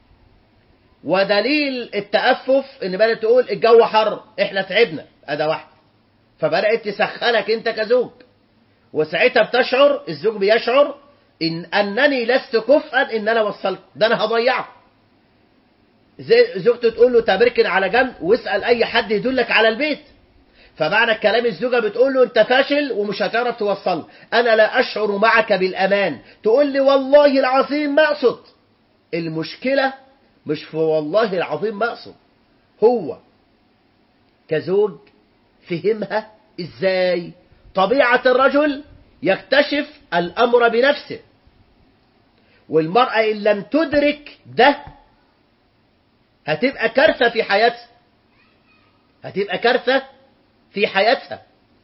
ودليل التأفف ان بدات تقول الجو حر احنا تعبنا اداه واحده فبدات تسخنك انت كزوج وساعتها بتشعر الزوج بيشعر ان انني لست كفءا ان انا وصلت ده انا هضيعك زوجته تقول له تبركن على جنب واسأل أي حد يدلك على البيت فمعنى الكلام الزوجة بتقول له أنت فاشل ومش هتعرف توصل أنا لا أشعر معك بالأمان تقول لي والله العظيم ما أقصد المشكلة مش في والله العظيم ما أقصد هو كزوج فهمها إزاي طبيعة الرجل يكتشف الأمر بنفسه والمرأة إن لم تدرك ده هتبقى كارثة في حياتها هتبقى كارثة في حياتها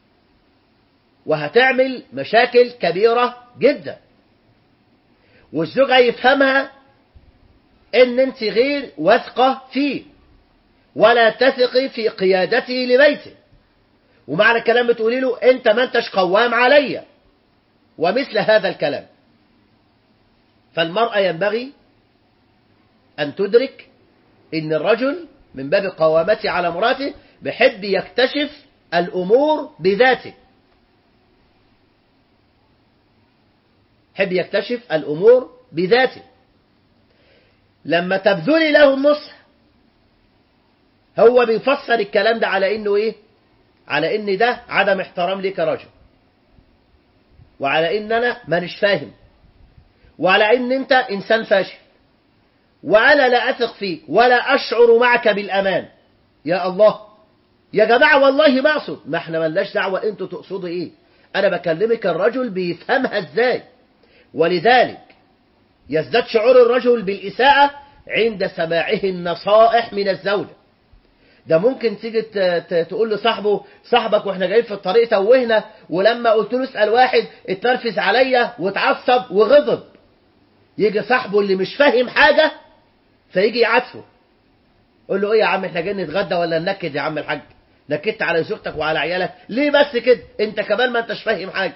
وهتعمل مشاكل كبيرة جدا والزوجة يفهمها ان انت غير واثقة فيه ولا تثقي في قيادته لبيته ومعنى الكلام بتقولي له انت ما انتش قوام عليا ومثل هذا الكلام فالمرأة ينبغي أن تدرك إن الرجل من باب قوامته على مراته بحب يكتشف الأمور بذاته حب يكتشف الأمور بذاته لما تبذلي له النصح هو بيفسر الكلام ده على إنه إيه على إن ده عدم احترام لي كرجل وعلى إن أنا مانيش فاهم وعلى إن أنت إنسان فاشل وأنا لا أثق فيك ولا أشعر معك بالأمان يا الله يا جماعة والله ما أقصد ما احنا ملناش دعوة انتوا تقصدوا ايه أنا بكلمك الرجل بيفهمها ازاي ولذلك يزداد شعور الرجل بالإساءة عند سماعه النصائح من الزوجة ده ممكن تيجي تقول لصاحبه صاحبك واحنا جايين في الطريق توهنا ولما قلت له اسأل واحد اتنرفز عليا واتعصب وغضب يجي صاحبه اللي مش فاهم حاجة فيجي يعاتفه قول له ايه يا عم احنا جايين نتغدى ولا ننكد يا عم الحاج نكدت على زوجتك وعلى عيالك ليه بس كده انت كمان ما انتش فاهم حاجة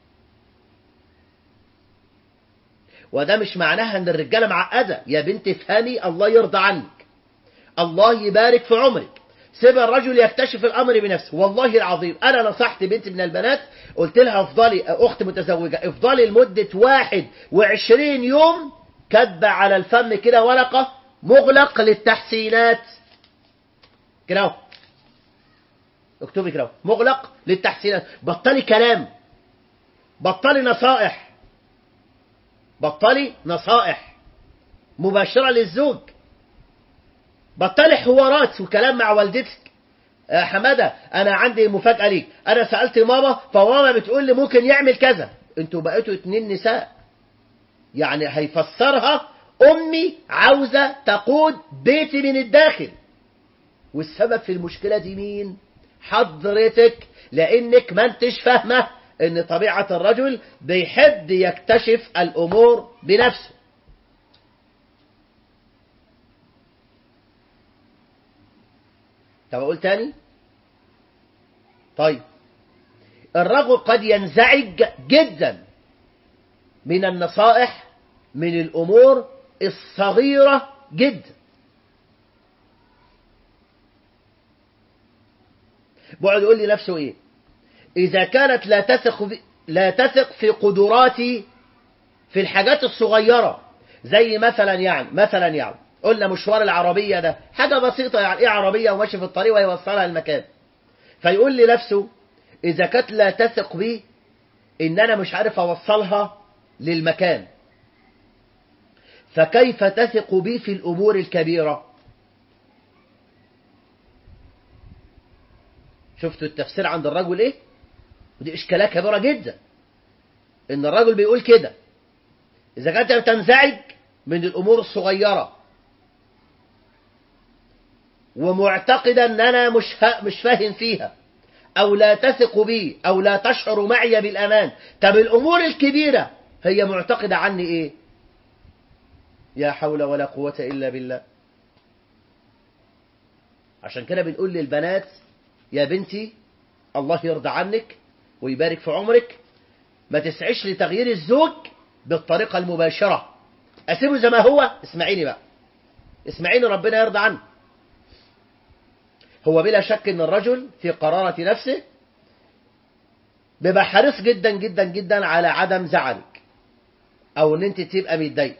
وده مش معناها ان الرجالة معقدة يا بنت افهمي الله يرضى عنك الله يبارك في عمرك سيب الرجل يكتشف الامر بنفسه والله العظيم انا نصحت بنت من البنات قلت لها افضلي اخت متزوجة افضلي لمدة واحد وعشرين يوم كاتبة على الفم كده ورقة مغلق للتحسينات كده اهو اكتبي كده مغلق للتحسينات بطلي كلام بطلي نصائح بطلي نصائح مباشرة للزوج بطلي حوارات وكلام مع والدتك يا حمادة أنا عندي مفاجأة ليك أنا سألت ماما فماما بتقول لي ممكن يعمل كذا انتوا بقيتوا اتنين نساء يعني هيفسرها أمي عاوزة تقود بيتي من الداخل والسبب في المشكلة دي مين حضرتك لأنك ما انتش فاهمة ان طبيعة الرجل بيحب يكتشف الأمور بنفسه طب أقول تاني طيب الرجل قد ينزعج جدا من النصائح من الأمور الصغيرة جدا بقعد يقول لي نفسه ايه اذا كانت لا تثق في لا تثق في قدراتي في الحاجات الصغيرة زي مثلا يعني مثلا يعني قلنا مشوار العربية ده حاجة بسيطة يعني ايه عربية وماشي في الطريق ويوصلها المكان فيقول لي نفسه اذا كانت لا تثق بي ان انا مش عارف اوصلها للمكان فكيف تثق بي في الامور الكبيره شفتوا التفسير عند الرجل ايه ودي اشكالات كبيره جدا ان الرجل بيقول كده اذا كنت بتنزعج من الامور الصغيره ومعتقدا ان انا مش فا... مش فاهم فيها او لا تثق بي او لا تشعر معي بالامان طب الامور الكبيره هي معتقده عني ايه يا حول ولا قوه الا بالله عشان كده بنقول للبنات يا بنتي الله يرضى عنك ويبارك في عمرك ما تسعيش لتغيير الزوج بالطريقة المباشرة أسيبه زي ما هو اسمعيني بقى اسمعيني ربنا يرضى عنه هو بلا شك ان الرجل في قرارة نفسه بيبقى حريص جدا جدا جدا على عدم زعلك او ان انت تبقى متضايقه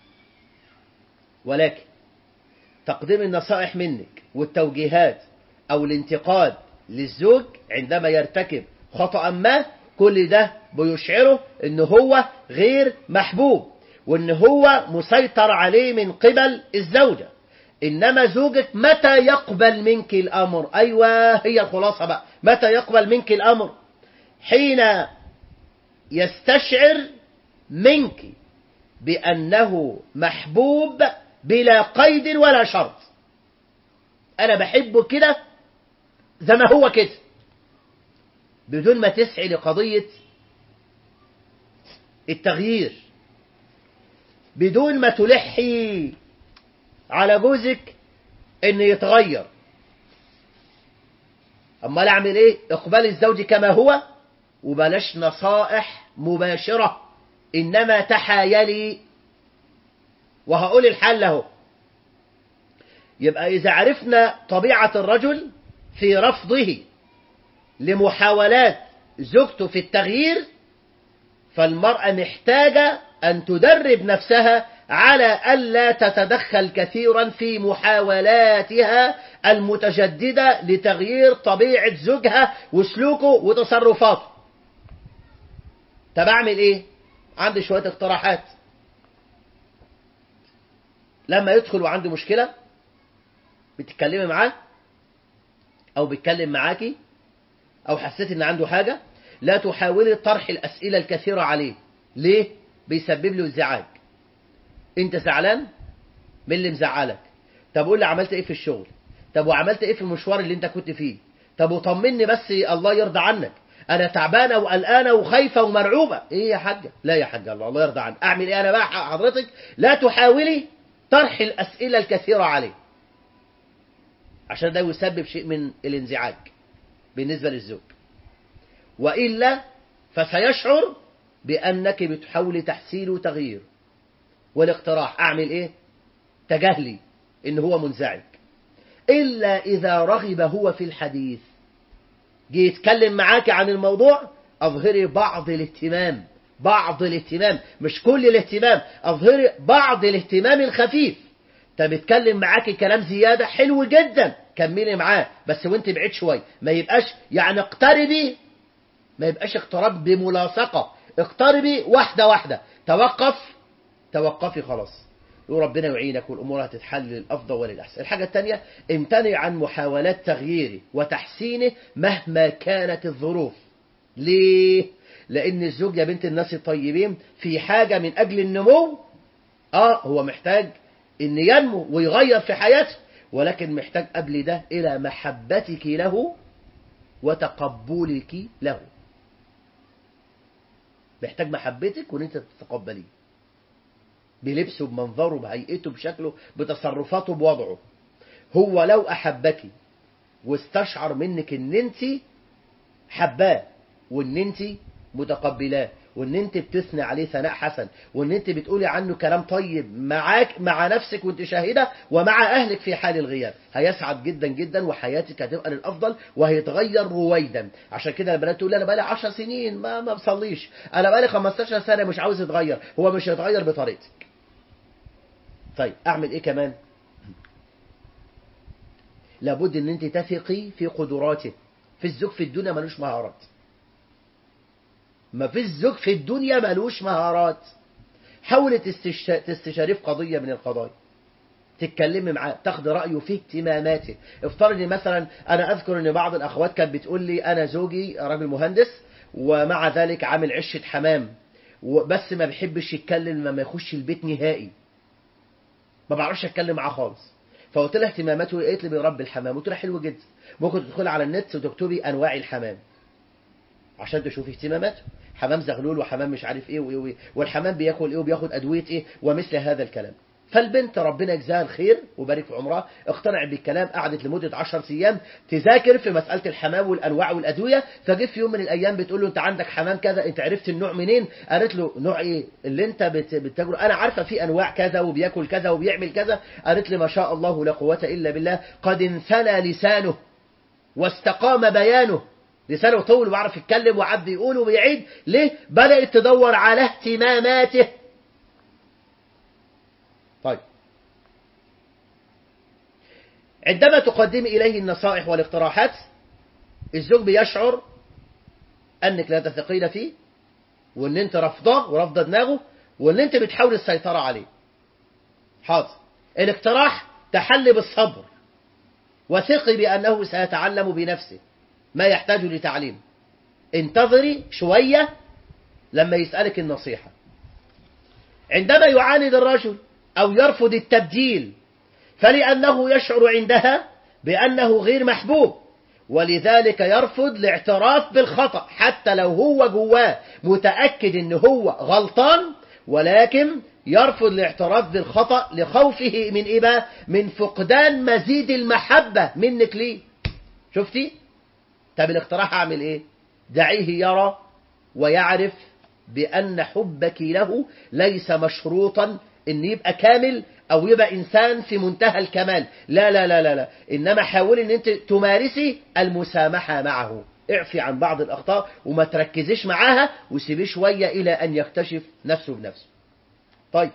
ولكن تقديم النصائح منك والتوجيهات أو الانتقاد للزوج عندما يرتكب خطأ ما كل ده بيشعره ان هو غير محبوب وان هو مسيطر عليه من قبل الزوجة انما زوجك متى يقبل منك الامر ايوه هي الخلاصة بقى متى يقبل منك الامر حين يستشعر منك بانه محبوب بلا قيد ولا شرط انا بحبه كده زي ما هو كده بدون ما تسعي لقضية التغيير بدون ما تلحي على جوزك ان يتغير امال اعمل ايه اقبال الزوج كما هو وبلاش نصائح مباشرة انما تحايلي وهقول الحل له يبقى اذا عرفنا طبيعة الرجل في رفضه لمحاولات زوجته في التغيير فالمرأة محتاجة أن تدرب نفسها على ألا تتدخل كثيرا في محاولاتها المتجددة لتغيير طبيعة زوجها وسلوكه وتصرفاته طب أعمل إيه؟ عندي شوية اقتراحات لما يدخل وعنده مشكلة بتتكلمي معاه أو بيتكلم معاكي أو حسيت إن عنده حاجة لا تحاولي طرح الأسئلة الكثيرة عليه ليه؟ بيسبب له ازعاج انت زعلان من اللي مزعلك طب قول لي عملت ايه في الشغل طب وعملت ايه في المشوار اللي انت كنت فيه طب وطمني بس الله يرضى عنك انا تعبانه وقلقانه وخايفه ومرعوبه ايه يا حاجه لا يا حاجه الله الله يرضى عنك اعمل ايه انا بقى حضرتك لا تحاولي طرح الاسئله الكثيره عليه عشان ده يسبب شيء من الانزعاج بالنسبه للزوج والا فسيشعر بأنك بتحاول تحسين وتغيير والاقتراح أعمل إيه تجاهلي إن هو منزعج إلا إذا رغب هو في الحديث جه يتكلم معاك عن الموضوع أظهري بعض الاهتمام بعض الاهتمام مش كل الاهتمام أظهري بعض الاهتمام الخفيف طب اتكلم معاك كلام زيادة حلو جدا كملي معاه بس وانت بعيد شوية ما يبقاش يعني اقتربي ما يبقاش اقتراب بملاصقة اقتربي واحدة واحدة توقف توقفي خلاص وربنا يعينك والأمور هتتحل للأفضل وللأحسن الحاجة الثانية امتنع عن محاولات تغييره وتحسينه مهما كانت الظروف ليه؟ لأن الزوج يا بنت الناس الطيبين في حاجة من أجل النمو آه هو محتاج إن ينمو ويغير في حياته ولكن محتاج قبل ده إلى محبتك له وتقبلك له محتاج محبتك وان انت تتقبليه بلبسه بمنظره بهيئته بشكله بتصرفاته بوضعه هو لو احبك واستشعر منك ان انت حباه وان انت متقبلاه وان انت بتثني عليه ثناء حسن وان انت بتقولي عنه كلام طيب معاك مع نفسك وانت شاهده ومع اهلك في حال الغياب هيسعد جدا جدا وحياتك هتبقى للافضل وهيتغير رويدا عشان كده البنات تقول لي انا بقالي 10 سنين ما ما بصليش انا بقالي 15 سنه مش عاوز يتغير هو مش هيتغير بطريقتك طيب اعمل ايه كمان لابد ان انت تثقي في قدراته في الزوج في الدنيا ملوش مهارات ما فيش زوج في الدنيا ملوش مهارات حاولي تستش... تستشاريه في قضية من القضايا تتكلمي معاه تاخد رأيه في اهتماماته افترضي مثلا انا اذكر ان بعض الاخوات كانت بتقول لي انا زوجي راجل مهندس ومع ذلك عامل عشة حمام بس ما بيحبش يتكلم لما يخش البيت نهائي ما بعرفش اتكلم معاه خالص فقلت لها اهتماماته قالت لي بيربي الحمام قلت لها حلو جدا ممكن تدخلي على النت وتكتبي انواع الحمام عشان تشوفي اهتماماته حمام زغلول وحمام مش عارف ايه وايه وايه والحمام بياكل ايه وبياخد ادويه ايه ومثل هذا الكلام فالبنت ربنا يجزاها الخير وبارك في عمرها اقتنعت بالكلام قعدت لمده 10 ايام تذاكر في مساله الحمام والانواع والادويه فجه في يوم من الايام بتقول له انت عندك حمام كذا انت عرفت النوع منين قالت له نوع ايه اللي انت بت- بتاكله انا عارفه في انواع كذا وبياكل كذا وبيعمل كذا قالت لي ما شاء الله لا قوه الا بالله قد انثنى لسانه واستقام بيانه لسانه طول وبيعرف يتكلم وعد يقول وبيعيد ليه بدأت تدور على اهتماماته طيب عندما تقدم إليه النصائح والاقتراحات الزوج بيشعر أنك لا تثقين فيه وأن أنت رفضاه ورفض دماغه وأن أنت بتحاول السيطرة عليه حاضر الاقتراح تحلي بالصبر وثقي بأنه سيتعلم بنفسه ما يحتاج لتعليم انتظري شوية لما يسألك النصيحة عندما يعاند الرجل أو يرفض التبديل فلأنه يشعر عندها بأنه غير محبوب ولذلك يرفض الاعتراف بالخطأ حتى لو هو جواه متأكد ان هو غلطان ولكن يرفض الاعتراف بالخطأ لخوفه من إيه بقى؟ من فقدان مزيد المحبة منك ليه شفتي طب الاقتراح اعمل ايه دعيه يرى ويعرف بأن حبك له ليس مشروطا ان يبقى كامل او يبقى انسان في منتهى الكمال لا لا لا لا, لا. انما حاولي ان انت تمارسي المسامحة معه اعفي عن بعض الاخطاء وما تركزيش معاها وسيبيه شوية الى ان يكتشف نفسه بنفسه طيب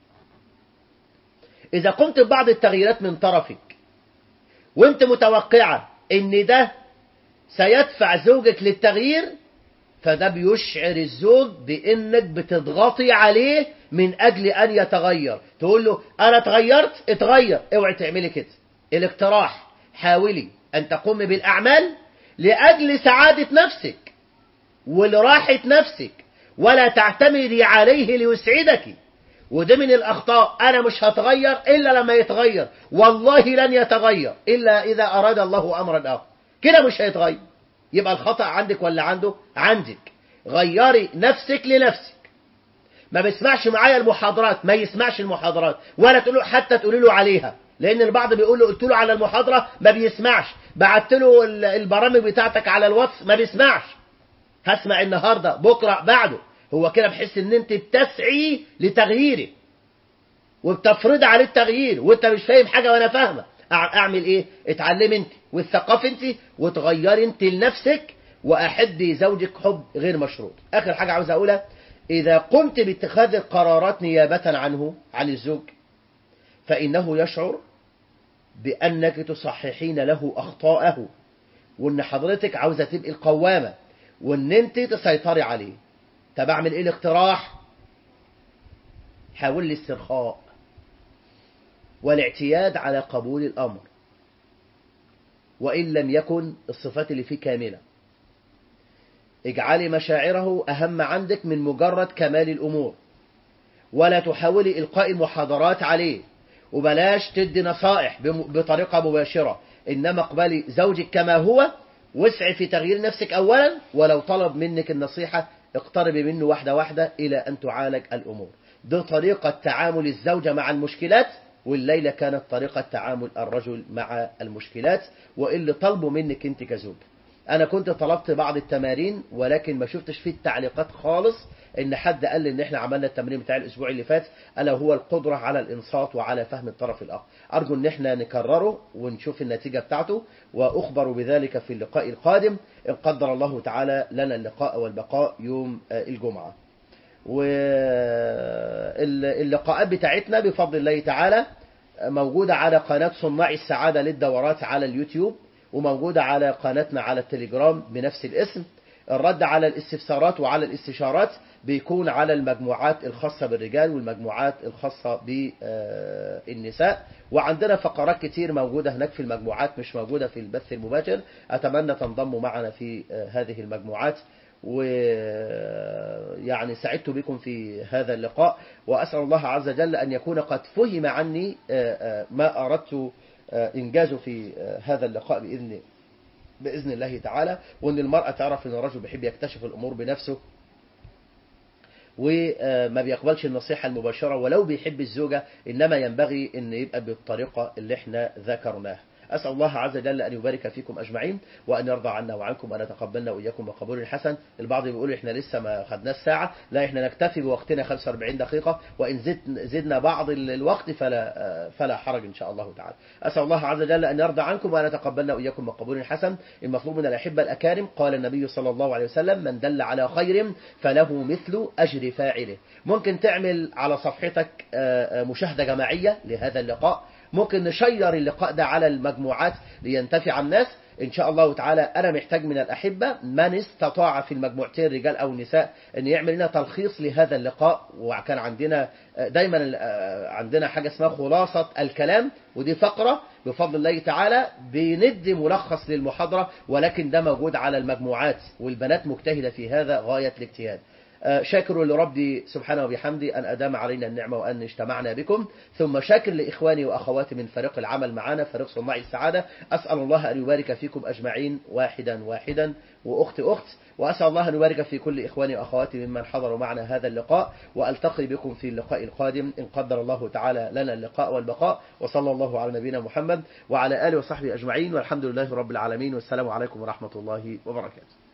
اذا قمت ببعض التغييرات من طرفك وانت متوقعة ان ده سيدفع زوجك للتغيير فده بيشعر الزوج بانك بتضغطي عليه من اجل ان يتغير تقول له انا اتغيرت اتغير اوعي تعملي كده الاقتراح حاولي ان تقومي بالاعمال لاجل سعادة نفسك ولراحة نفسك ولا تعتمدي عليه ليسعدك وده من الأخطاء أنا مش هتغير إلا لما يتغير والله لن يتغير إلا إذا أراد الله أمرا آخر كده مش هيتغير يبقى الخطأ عندك ولا عنده عندك غيري نفسك لنفسك ما بيسمعش معايا المحاضرات ما يسمعش المحاضرات ولا تقول له حتى تقولي له عليها لان البعض بيقول له قلت له على المحاضره ما بيسمعش بعت له ال- البرامج بتاعتك على الواتس ما بيسمعش هسمع النهارده بكره بعده هو كده بحس ان انت بتسعي لتغييره وبتفرض عليه التغيير وانت مش فاهم حاجه وانا فاهمه أع- اعمل ايه اتعلمي انت والثقافي انت وتغيري انت لنفسك واحبي زوجك حب غير مشروط اخر حاجه عاوز اقولها اذا قمت باتخاذ القرارات نيابه عنه عن الزوج فانه يشعر بانك تصححين له اخطاءه وان حضرتك عاوزه تبقي القوامه وان انت تسيطري عليه طب اعمل ايه الاقتراح حاول الاسترخاء والاعتياد على قبول الأمر وإن لم يكن الصفات اللي فيه كاملة اجعلي مشاعره أهم عندك من مجرد كمال الأمور ولا تحاولي إلقاء محاضرات عليه وبلاش تدي نصائح بطريقة مباشرة إنما اقبلي زوجك كما هو واسعي في تغيير نفسك أولا ولو طلب منك النصيحة اقتربي منه واحدة واحدة إلى أن تعالج الأمور دي طريقة تعامل الزوجة مع المشكلات والليلة كانت طريقة تعامل الرجل مع المشكلات واللي طلبوا منك انت كزوج انا كنت طلبت بعض التمارين ولكن ما شفتش فيه التعليقات خالص ان حد قال لي ان احنا عملنا التمرين بتاع الاسبوع اللي فات الا هو القدرة على الانصات وعلى فهم الطرف الاخر ارجو ان احنا نكرره ونشوف النتيجة بتاعته واخبر بذلك في اللقاء القادم ان قدر الله تعالى لنا اللقاء والبقاء يوم الجمعة واللقاءات بتاعتنا بفضل الله تعالى موجودة على قناة صناع السعادة للدورات على اليوتيوب وموجودة على قناتنا على التليجرام بنفس الاسم الرد على الاستفسارات وعلى الاستشارات بيكون على المجموعات الخاصة بالرجال والمجموعات الخاصة بالنساء وعندنا فقرات كتير موجودة هناك في المجموعات مش موجودة في البث المباشر أتمنى تنضموا معنا في هذه المجموعات ويعني سعدت بكم في هذا اللقاء وأسأل الله عز وجل أن يكون قد فهم عني ما أردت إنجازه في هذا اللقاء بإذن بإذن الله تعالى وأن المرأة تعرف أن الرجل بيحب يكتشف الأمور بنفسه وما بيقبلش النصيحة المباشرة ولو بيحب الزوجة إنما ينبغي أن يبقى بالطريقة اللي احنا ذكرناها أسأل الله عز وجل أن يبارك فيكم أجمعين وأن يرضى عنا وعنكم وأن يتقبلنا وإياكم بقبول حسن البعض بيقول إحنا لسه ما خدناش ساعة لا إحنا نكتفي بوقتنا 45 دقيقة وإن زد زدنا بعض الوقت فلا فلا حرج إن شاء الله تعالى أسأل الله عز وجل أن يرضى عنكم وأن يتقبلنا وإياكم بقبول حسن المطلوب من الأحبة الأكارم قال النبي صلى الله عليه وسلم من دل على خير فله مثل أجر فاعله ممكن تعمل على صفحتك مشاهدة جماعية لهذا اللقاء ممكن نشير اللقاء ده على المجموعات لينتفع الناس إن شاء الله تعالى أنا محتاج من الأحبة من استطاع في المجموعتين رجال أو نساء أن يعمل لنا تلخيص لهذا اللقاء وكان عندنا دايما عندنا حاجة اسمها خلاصة الكلام ودي فقرة بفضل الله تعالى بندي ملخص للمحاضرة ولكن ده موجود على المجموعات والبنات مجتهدة في هذا غاية الاجتهاد شاكر لربي سبحانه وبحمده أن أدام علينا النعمة وأن اجتمعنا بكم ثم شاكر لإخواني وأخواتي من فريق العمل معنا فريق صناع السعادة أسأل الله أن يبارك فيكم أجمعين واحدا واحدا وأخت أخت وأسأل الله أن يبارك في كل إخواني وأخواتي ممن حضروا معنا هذا اللقاء وألتقي بكم في اللقاء القادم إن قدر الله تعالى لنا اللقاء والبقاء وصلى الله على نبينا محمد وعلى آله وصحبه أجمعين والحمد لله رب العالمين والسلام عليكم ورحمة الله وبركاته